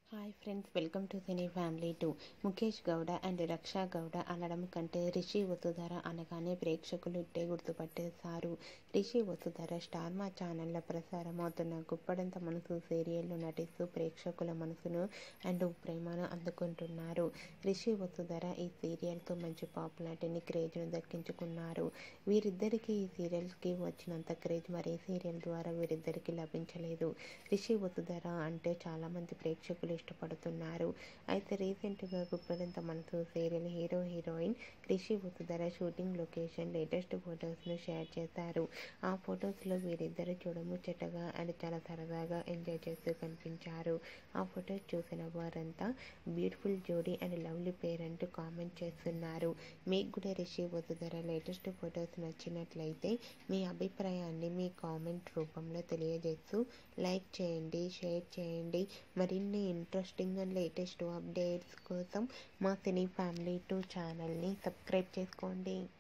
hi friends welcome to cine family two Mukesh Gowda and Raksha Gowda అనడం కంటే రిషి వసుధర అనగానే ప్రేక్షకులు ఇట్టే గుర్తుపట్టేశారు రిషి వసుధర స్టార్ మా ఛానల్లో ప్రసారమవుతున్న గుప్పడంత మనసు సీరియల్లో నటిస్తూ ప్రేక్షకుల మనసును అండ్ ప్రేమను అందుకుంటున్నారు రిషి వసుధర ఈ సీరియల్తో మంచి పాపులారిటీని క్రేజ్ను దక్కించుకున్నారు వీరిద్దరికీ ఈ సీరియల్కి వచ్చినంత క్రేజ్ మరి సీరియల్ ద్వారా వీరిద్దరికీ లభించలేదు రిషి వసుధర అంటే చాలామంది ప్రేక్షకులు ఇష్టపడుతున్నారు అయితే రీసెంట్గా Guppedantha Manasu serial hero heroine Rishi Vasudhara shooting location latest ఫొటోస్ను షేర్ చేశారు ఆ ఫొటోస్లో వీరిద్దరు చూడముచ్చటగా అండ్ చాలా సరదాగా ఎంజాయ్ చేస్తూ కనిపించారు ఆ ఫొటోస్ చూసిన వారంతా బ్యూటిఫుల్ జోడీ అండ్ లవ్లీ పేర్ అంటూ కామెంట్ చేస్తున్నారు మీకు కూడా రిషి వసుధర లేటెస్ట్ ఫొటోస్ నచ్చినట్లయితే మీ అభిప్రాయాన్ని మీ కామెంట్ రూపంలో తెలియజేస్తూ లైక్ చేయండి షేర్ చేయండి మరిన్ని ఇంట్రెస్టింగ్ అండ్ లేటెస్ట్ అప్డేట్స్ కోసం మా సినీ ఫ్యామిలీ టూ ఛానల్ని సబ్స్క్రైబ్ చేసుకోండి